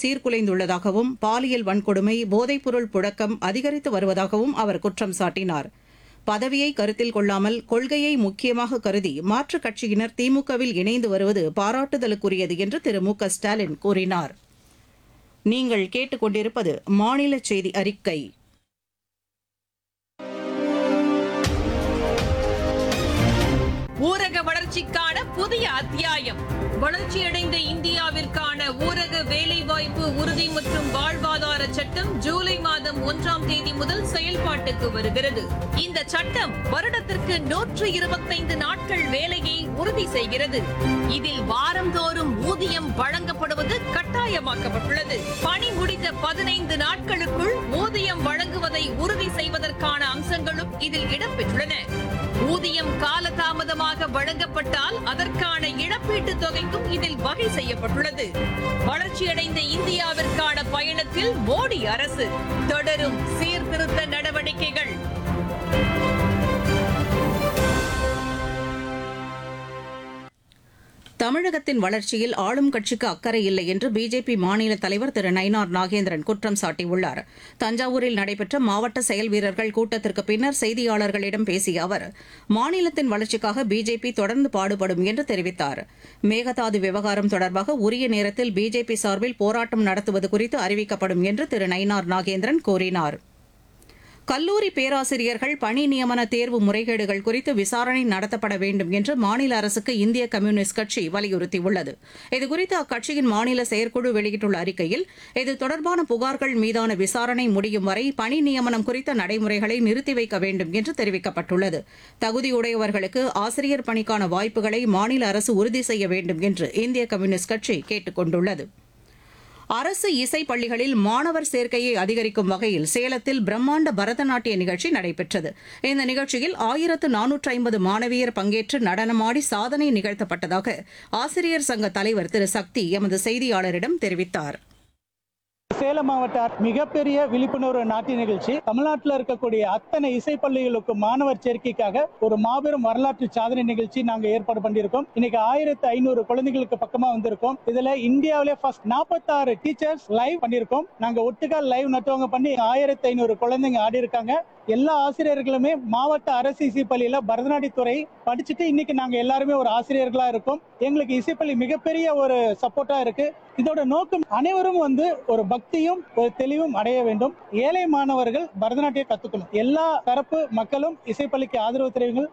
சீர்குலைந்துள்ளதாகவும் பாலியல் வன்கொடுமை போதைப்பொருள் புழக்கம் அதிகரித்து வருவதாகவும் அவர் குற்றம் சாட்டினார் பதவியை கருத்தில் கொள்ளாமல் கொள்கையை முக்கியமாக கருதி மாற்றுக் கட்சியினர் திமுகவில் இணைந்து வருவது பாராட்டுதலுக்குரியது என்று திரு மு க ஸ்டாலின் கூறினார் நீங்கள் கேட்டுக்கொண்டிருப்பது மாநில செய்தி அறிக்கை ஊரக வளர்ச்சிக்கான புதிய அத்தியாயம் வளர்ச்சியடைந்த இந்தியாவிற்கான ஊரக வேலைவாய்ப்பு உறுதி மற்றும் வாழ்வாதார சட்டம் ஜூலை மாதம் ஒன்றாம் தேதி முதல் செயல்பாட்டுக்கு வருகிறது இந்த சட்டம் வருடத்திற்கு நூற்று இருபத்தைந்து நாட்கள் வேலையை உறுதி செய்கிறது இதில் வாரந்தோறும் ஊதியம் வழங்கப்படுவது கட்டாயமாக்கப்பட்டுள்ளது பணி முடிந்த பதினைந்து நாட்களுக்குள் ஊதியம் வழங்குவதை உறுதி செய்வதற்கான அம்சங்களும் இதில் இடம்பெற்றுள்ளன ஊதியம் காலதாமதமாக வழங்கப்பட்டால் அதற்கான இழப்பீட்டுத் தொகைக்கும் இதில் வகை செய்யப்பட்டுள்ளது வளர்ச்சியடைந்த இந்தியாவிற்கான பயணத்தில் மோடி அரசு தொடரும் சீர்திருத்த நடவடிக்கைகள் தமிழகத்தின் வளர்ச்சியில் ஆளும் கட்சிக்கு அக்கறை இல்லை என்று பிஜேபி மாநில தலைவர் திரு நயினார் நாகேந்திரன் குற்றம் சாட்டியுள்ளார் தஞ்சாவூரில் நடைபெற்ற மாவட்ட செயல் வீரர்கள் கூட்டத்திற்கு பின்னர் செய்தியாளர்களிடம் பேசிய அவர் மாநிலத்தின் வளர்ச்சிக்காக பிஜேபி தொடர்ந்து பாடுபடும் என்று தெரிவித்தார் மேகதாது விவகாரம் தொடர்பாக உரிய நேரத்தில் பிஜேபி சார்பில் போராட்டம் நடத்துவது குறித்து அறிவிக்கப்படும் என்று திரு நயினார் நாகேந்திரன் கூறினார் கல்லூரி பேராசிரியர்கள் பணி நியமன தேர்வு முறைகேடுகள் குறித்து விசாரணை நடத்தப்பட வேண்டும் என்று மாநில அரசுக்கு இந்திய கம்யூனிஸ்ட் கட்சி வலியுறுத்தியுள்ளது இதுகுறித்து அக்கட்சியின் மாநில செயற்குழு வெளியிட்டுள்ள அறிக்கையில் இது தொடர்பான புகார்கள் மீதான விசாரணை முடியும் வரை பணி நியமனம் குறித்த நடைமுறைகளை நிறுத்தி வைக்க வேண்டும் என்று தெரிவிக்கப்பட்டுள்ளது தகுதியுடையவர்களுக்கு ஆசிரியர் பணிக்கான வாய்ப்புகளை மாநில அரசு உறுதி செய்ய வேண்டும் என்று இந்திய கம்யூனிஸ்ட் கட்சி கேட்டுக் கொண்டுள்ளது அரசு இசை பள்ளிகளில் மாணவர் சேர்க்கையை அதிகரிக்கும் வகையில் சேலத்தில் பிரம்மாண்ட பரதநாட்டிய நிகழ்ச்சி நடைபெற்றது இந்த நிகழ்ச்சியில் ஆயிரத்து நானூற்று ஐம்பது மாணவியர் பங்கேற்று நடனமாடி சாதனை நிகழ்த்தப்பட்டதாக ஆசிரியர் சங்க தலைவர் திரு சக்தி எமது செய்தியாளரிடம் தெரிவித்தார் சேலம் மாவட்ட மிகப்பெரிய விழிப்புணர்வு நாட்டிய நிகழ்ச்சி தமிழ்நாட்டில் இருக்கக்கூடிய அத்தனை இசை பள்ளிகளுக்கு மாணவர் சேர்க்கைக்காக ஒரு மாபெரும் வரலாற்று சாதனை நிகழ்ச்சி நாங்க ஏற்பாடு பண்ணியிருக்கோம் இன்னைக்கு ஆயிரத்து ஐநூறு குழந்தைகளுக்கு பக்கமா வந்திருக்கோம் இதுல இந்தியாவிலே ஃபர்ஸ்ட் நாற்பத்தாறு டீச்சர்ஸ் லைவ் பண்ணியிருக்கோம் நாங்க ஒட்டுக்கா லைவ் நட்டவங்க பண்ணி ஆயிரத்து ஐநூறு குழந்தைங்க ஆடி இருக்காங்க எல்லா ஆசிரியர்களுமே மாவட்ட அரசு இசைப்பள்ளியில பரதநாட்டியத்துறை படிச்சுட்டு இன்னைக்கு நாங்க எல்லாருமே ஒரு ஆசிரியர்களா இருக்கோம் எங்களுக்கு இசைப்பள்ளி மிகப்பெரிய ஒரு சப்போர்ட்டா இருக்கு இதோட நோக்கம் அனைவரும் வந்து ஒரு பக்தியும் ஒரு தெளிவும் அடைய வேண்டும் ஏழை மாணவர்கள் பரதநாட்டியம் கத்துக்கணும் எல்லா தரப்பு மக்களும் இசைப்பள்ளிக்கு ஆதரவு தெரிவிங்கள்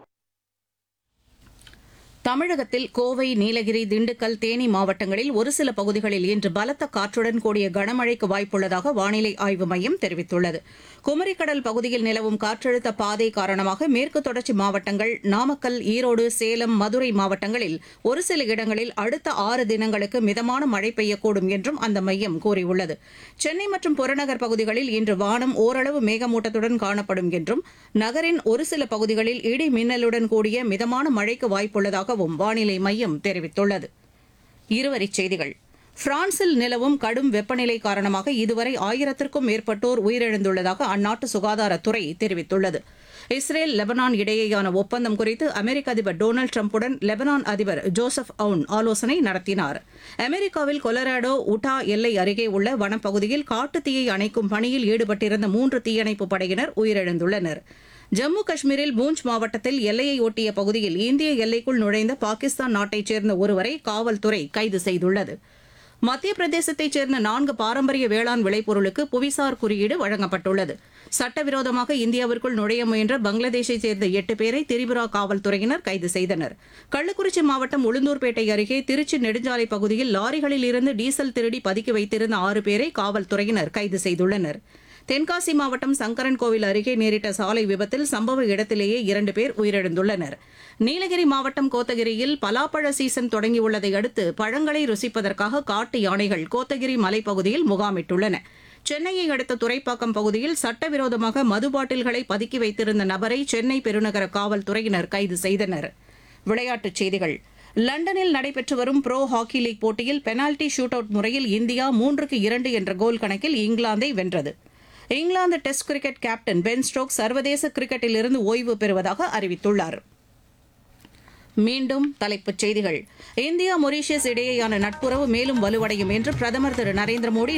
தமிழகத்தில் கோவை நீலகிரி திண்டுக்கல் தேனி மாவட்டங்களில் ஒரு சில பகுதிகளில் இன்று பலத்த காற்றுடன் கூடிய கனமழைக்கு வாய்ப்புள்ளதாக வானிலை ஆய்வு மையம் தெரிவித்துள்ளது குமரிக்கடல் பகுதியில் நிலவும் காற்றழுத்த பாதை காரணமாக மேற்கு தொடர்ச்சி மாவட்டங்கள் நாமக்கல் ஈரோடு சேலம் மதுரை மாவட்டங்களில் ஒரு சில இடங்களில் அடுத்த ஆறு தினங்களுக்கு மிதமான மழை பெய்யக்கூடும் என்றும் அந்த மையம் கூறியுள்ளது சென்னை மற்றும் புறநகர் பகுதிகளில் இன்று வானம் ஓரளவு மேகமூட்டத்துடன் காணப்படும் என்றும் நகரின் ஒரு சில பகுதிகளில் இடி மின்னலுடன் கூடிய மிதமான மழைக்கு வாய்ப்புள்ளதாகவும் வானிலை மையம் தெரிவித்துள்ளது இருவரிச் செய்திகள் பிரான்சில் நிலவும் கடும் வெப்பநிலை காரணமாக இதுவரை ஆயிரத்திற்கும் மேற்பட்டோர் உயிரிழந்துள்ளதாக அந்நாட்டு சுகாதாரத்துறை தெரிவித்துள்ளது இஸ்ரேல் லெபனான் இடையேயான ஒப்பந்தம் குறித்து அமெரிக்க அதிபர் டொனால்டு டிரம்புடன் லெபனான் அதிபர் ஜோசப் அவுன் ஆலோசனை நடத்தினார் அமெரிக்காவில் கொலராடோ உட்டா எல்லை அருகே உள்ள வனப்பகுதியில் காட்டுத் தீயை அணைக்கும் பணியில் ஈடுபட்டிருந்த மூன்று தீயணைப்பு படையினர் உயிரிழந்துள்ளனர் ஜம்மு காஷ்மீரில் பூஞ்ச் மாவட்டத்தில் எல்லையை ஒட்டிய பகுதியில் இந்திய எல்லைக்குள் நுழைந்த பாகிஸ்தான் நாட்டைச் சேர்ந்த ஒருவரை காவல்துறை கைது செய்துள்ளது மத்திய பிரதேசத்தைச் சேர்ந்த நான்கு பாரம்பரிய வேளாண் விளைபொருளுக்கு புவிசார் குறியீடு வழங்கப்பட்டுள்ளது சட்டவிரோதமாக இந்தியாவிற்குள் நுழைய முயன்ற பங்களாதேஷைச் சேர்ந்த எட்டு பேரை திரிபுரா காவல்துறையினர் கைது செய்தனர் கள்ளக்குறிச்சி மாவட்டம் உளுந்தூர்பேட்டை அருகே திருச்சி நெடுஞ்சாலை பகுதியில் லாரிகளில் இருந்து டீசல் திருடி பதுக்கி வைத்திருந்த ஆறு பேரை காவல்துறையினர் கைது செய்துள்ளனர் தென்காசி மாவட்டம் சங்கரன்கோவில் அருகே நேரிட்ட சாலை விபத்தில் சம்பவ இடத்திலேயே இரண்டு பேர் உயிரிழந்துள்ளனர் நீலகிரி மாவட்டம் கோத்தகிரியில் பலாப்பழ சீசன் தொடங்கியுள்ளதை அடுத்து பழங்களை ருசிப்பதற்காக காட்டு யானைகள் கோத்தகிரி மலைப்பகுதியில் முகாமிட்டுள்ளன சென்னையை அடுத்த துறைப்பாக்கம் பகுதியில் சட்டவிரோதமாக மது பாட்டில்களை பதுக்கி வைத்திருந்த நபரை சென்னை பெருநகர காவல்துறையினர் கைது செய்தனர் விளையாட்டுச் செய்திகள் லண்டனில் நடைபெற்று வரும் ப்ரோ ஹாக்கி லீக் போட்டியில் பெனால்டி ஷூட் அவுட் முறையில் இந்தியா மூன்றுக்கு இரண்டு என்ற கோல் கணக்கில் இங்கிலாந்தை வென்றது England Test cricket captain Ben Stokes சர்வதேச கிரிக்கெட்டிலிருந்து ஓய்வு பெறுவதாக அறிவித்துள்ளார் மீண்டும் தலைப்புச் செய்திகள் இந்தியா மொரீஷியஸ் இடையேயான நட்புறவு மேலும் வலுவடையும் என்று பிரதமர் திரு நரேந்திர மோடி